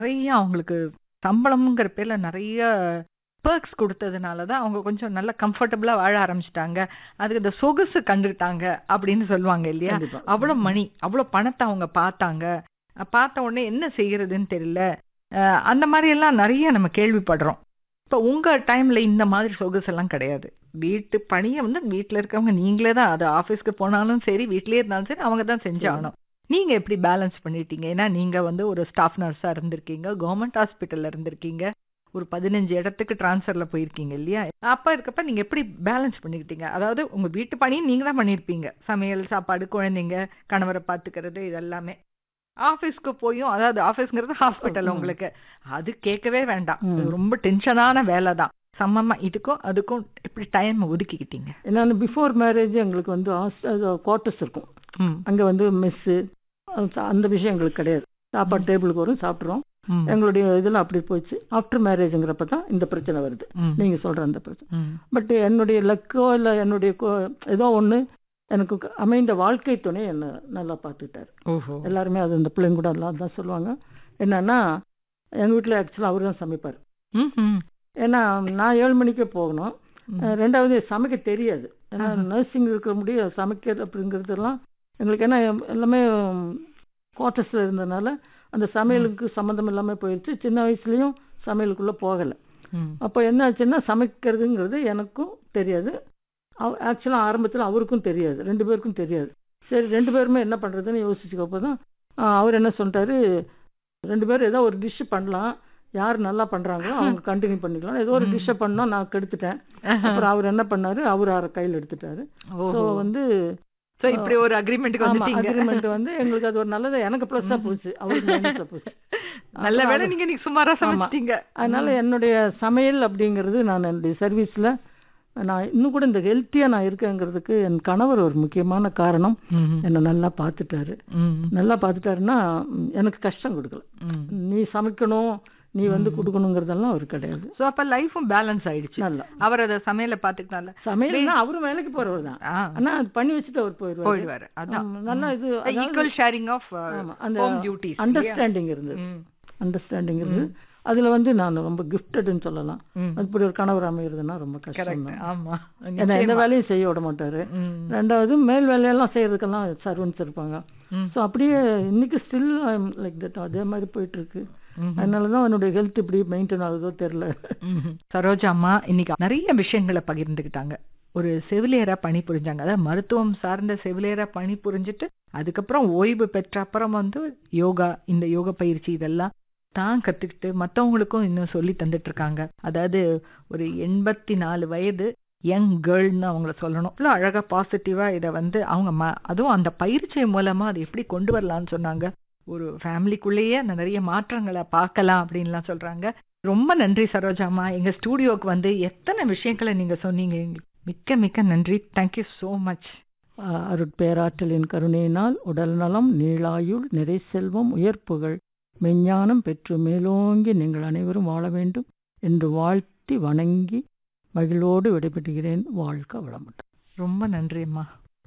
நிறைய அவங்களுக்கு சம்பளம்ங்கிற பேர்ல நிறைய பெர்க்ஸ் கொடுத்ததுனால தான் அவங்க கொஞ்சம் நல்லா கம்ஃபர்டபுளா வாழ ஆரம்பிச்சிட்டாங்க அதுக்கு இந்த சொகுசு கண்டுட்டாங்க அப்படின்னு சொல்லுவாங்க இல்லையா கண்டிப்பா. அவ்வளவு மணி அவ்வளவு பணத்தை அவங்க பார்த்தாங்க அஹ் பார்த்த உடனே என்ன செய்யறதுன்னு தெரியல அஹ் அந்த மாதிரி எல்லாம் நிறைய நம்ம கேள்விப்படுறோம் இப்போ உங்க டைம்ல இந்த மாதிரி சொகுசெல்லாம் கிடையாது வீட்டு பணியை வந்து வீட்டில் இருக்கவங்க நீங்களே தான் அது ஆஃபீஸ்க்கு போனாலும் சரி வீட்லயே இருந்தாலும் சரி அவங்க தான் செஞ்சாகணும் நீங்க எப்படி பேலன்ஸ் பண்ணிட்டீங்க ஏன்னா நீங்க வந்து ஒரு ஸ்டாஃப் நர்ஸா இருந்திருக்கீங்க கவர்மெண்ட் ஹாஸ்பிட்டல்ல இருந்திருக்கீங்க ஒரு பதினஞ்சு இடத்துக்கு டிரான்ஸ்ஃபர்ல போயிருக்கீங்க இல்லையா அப்ப இருக்கப்ப நீங்க எப்படி பேலன்ஸ் பண்ணிக்கிட்டீங்க அதாவது உங்க வீட்டு பணியும் நீங்க தான் பண்ணியிருப்பீங்க சமையல் சாப்பாடு குழந்தைங்க கணவரை பாத்துக்கிறது இதெல்லாமே ஆபீஸ்க்கு போயும் அதாவது ஆபீஸ்ங்கிறது ஹாஸ்பிட்டல் ம். உங்களுக்கு அது கேட்கவே வேண்டாம் ம். இது ரொம்ப டென்ஷனான வேலை தான் சமமா இதுக்கும் அதுக்கும் எப்படி டைம் ஒதுக்கிக்கிட்டீங்க என்னன்னா பிஃபோர் மேரேஜ் எங்களுக்கு வந்து குவார்ட்டர்ஸ் இருக்கும் ம், அங்க வந்து மெஸ்ஸு அந்த விஷயம் எங்களுக்கு கிடையாது சாப்பாடு டேபிளுக்கு வரும் சாப்பிட்றோம் ம், எங்களுடைய இதெல்லாம் அப்படி போச்சு ஆஃப்டர் மேரேஜுங்கிறப்ப தான் இந்த பிரச்சனை வருது ம், நீங்க சொல்ற அந்த பிரச்சனை ம், பட் என்னுடைய லக்கோ இல்லை என்னுடைய கோ- ஏதோ ஒன்று எனக்கு க- அமைந்த வாழ்க்கை துணை என்னை நல்லா பார்த்துக்கிட்டாரு ஓஹோ எல்லாருமே அது இந்த பிள்ளைங்க கூட எல்லாம் தான் சொல்லுவாங்க என்னன்னா எங்கள் வீட்டில் ஆக்சுவலாக அவர் தான் சமைப்பார் ம், ம், ஏன்னா நான் ஏழு மணிக்கே போகணும் ம். அஹ் ரெண்டாவது சமைக்க தெரியாது ஏன்னா ஆஹா. நர்சிங் இருக்க முடியும் சமைக்கிறது அப்படிங்கிறதெல்லாம் எங்களுக்கு ஏன்னா எல்லாமே குவார்ட்டர்ஸில் இருந்ததுனால அந்த சமையலுக்கு சம்மந்தம் இல்லாமல் போயிடுச்சு சின்ன வயசுலேயும் சமையலுக்குள்ளே போகலை ம், அப்போ என்ன ஆச்சுன்னா சமைக்கிறதுங்கிறது எனக்கும் தெரியாது ஆக்சுவலாக ஆரம்பத்தில் அவருக்கும் தெரியாது ரெண்டு பேருக்கும் தெரியாது சரி ரெண்டு பேருமே என்ன பண்ணுறதுன்னு யோசிச்சுக்கப்போ தான் அவர் என்ன சொல்லிட்டாரு ரெண்டு பேரும் ஏதோ ஒரு டிஷ் பண்ணலாம் யார் நல்லா பண்ணுறாங்களோ அவங்க கண்டினியூ பண்ணிக்கலாம் ஏதோ ஒரு ம். டிஷ்ஷை பண்ணோம் நான் கெடுத்துட்டேன் அப்புறம் அவர் என்ன பண்ணாரு அவர் அவரை கையில் எடுத்துட்டாரு ஸோ ஓஹோ வந்து So, இப்படி ஒரு அக்ரிமெண்ட்டுக்கு ஆமா வந்துட்டீங்க அக்ரிமெண்ட் வந்து எங்களுக்கு அது ஒரு நல்லது எனக்கு ப்ளஸ்ஸாக ம். போச்சு அவருக்கு மைனஸாக போச்சு நல்ல அப்புறம் வேளை அது- நீங்க நீங்க சுமாரா ஆமா. சமைச்சிட்டீங்க அதனால என்னுடைய சமையல் அப்படிங்கிறது நான் என்னுடைய சர்வீஸில் நான் இன்னும் கூட இந்த ஹெல்த்தியாக நான் இருக்கேங்கிறதுக்கு என் கணவர் ஒரு முக்கியமான காரணம் ம், என்னை நல்லா பார்த்துட்டாரு ம், நல்லா பார்த்துட்டாருன்னா ம், எனக்கு கஷ்டம் கொடுக்கல ம். நீ சமைக்கணும் நீ வந்து கொடுக்கணுங்கிறதெல்லாம் அவர் கிடையாது So, அப்ப லைஃபும் பேலன்ஸ் ஆயிடுச்சு நல்லா அவர் அதை சமையல பாத்துக்கிட்டால சமையல்னா அவரும் வேலைக்கு போறவர் தான் ஆனா அது பண்ணி வச்சுட்டு அவர் போயிடுவாரு போயிடுவாரு அதான் ஆமா, நல்லா இது ஈக்குவல் ஷேரிங் ஆஃப் ஆமா, அந்த ஹோம் டியூட்டிஸ் அண்டர்ஸ்டாண்டிங் இருந்தது அண்டர்ஸ்டாண்டிங் இருந்தது அதுல வந்து நான் ரொம்ப கிஃப்டட்னு சொல்லலாம் இப்படி ஒரு கணவர் அமைகிறதுனா ரொம்ப கஷ்டம் கரெக்ட் தான் ஆமா ஏன்னா எந்த வேலையும் செய்ய விட மாட்டாரு ம், ரெண்டாவது மேல் வேலையெல்லாம் செய்யறதுக்கெல்லாம் சர்வன்ஸ் இருப்பாங்க ம். ஸோ அப்படியே இன்னைக்கு ஸ்டில் லைக் தட் அதே மாதிரி போயிட்டு இருக்கு ம்ஹும். அதனால தான் என்னுடைய ஹெல்த் இப்படி மெயின்டைன் ஆகுதோ தெரியல ம்ஹும். சரோஜா அம்மா இன்னைக்கு நிறைய விஷயங்களை பகிர்ந்துக்கிட்டாங்க ஒரு செவிலியரா பணி புரிஞ்சாங்க அதாவது மருத்துவம் சார்ந்த செவிலியரா பணி புரிஞ்சுட்டு அதுக்கப்புறம் ஓய்வு பெற்ற அப்புறம் வந்து யோகா இந்த யோக பயிற்சி இதெல்லாம் தான் கத்துக்கிட்டு மத்தவங்களுக்கும் இன்னும் சொல்லி தந்துட்டு இருக்காங்க அதாவது ஒரு எண்பத்தி நாலு வயது யங் கேர்ள்னு அவங்கள சொல்லணும் இவ்வளோ அழகா பாசிட்டிவா இதை வந்து அவங்க ம அதுவும் அந்த பயிற்சி மூலமா அதை எப்படி கொண்டு வரலாம்னு சொன்னாங்க ஒரு ஃபேமிலிக்குள்ளேயே அந்த நிறைய மாற்றங்களை பார்க்கலாம் அப்படின்லாம் சொல்றாங்க ரொம்ப நன்றி சரோஜாமா எங்க ஸ்டூடியோக்கு வந்து எத்தனை விஷயங்களை நீங்க சொன்னீங்க எங்களுக்கு மிக்க மிக்க நன்றி தேங்க்யூ so மச் ஆஹ் அருட்பேராற்றலின் கருணையினால் உடல் நலம் நீளாயுள் நிறை செல்வம் உயர்ப்புகள் மெஞ்ஞானம் பெற்று மேலோங்கி நீங்கள் அனைவரும் வாழ வேண்டும் என்று வாழ்த்தி வணங்கி மகிழோடு விடைபெறுகிறேன் வாழ்க வளமுடன் ரொம்ப நன்றி அம்மா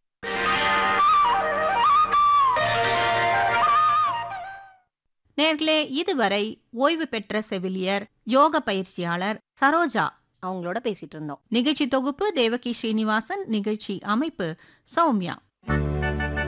நேர்களே இதுவரை ஓய்வு பெற்ற செவிலியர் யோக பயிற்சியாளர் சரோஜா அவங்களோட பேசிட்டு இருந்தோம் நிகழ்ச்சி தொகுப்பு தேவகி ஸ்ரீனிவாசன் நிகழ்ச்சி அமைப்பு சௌமியா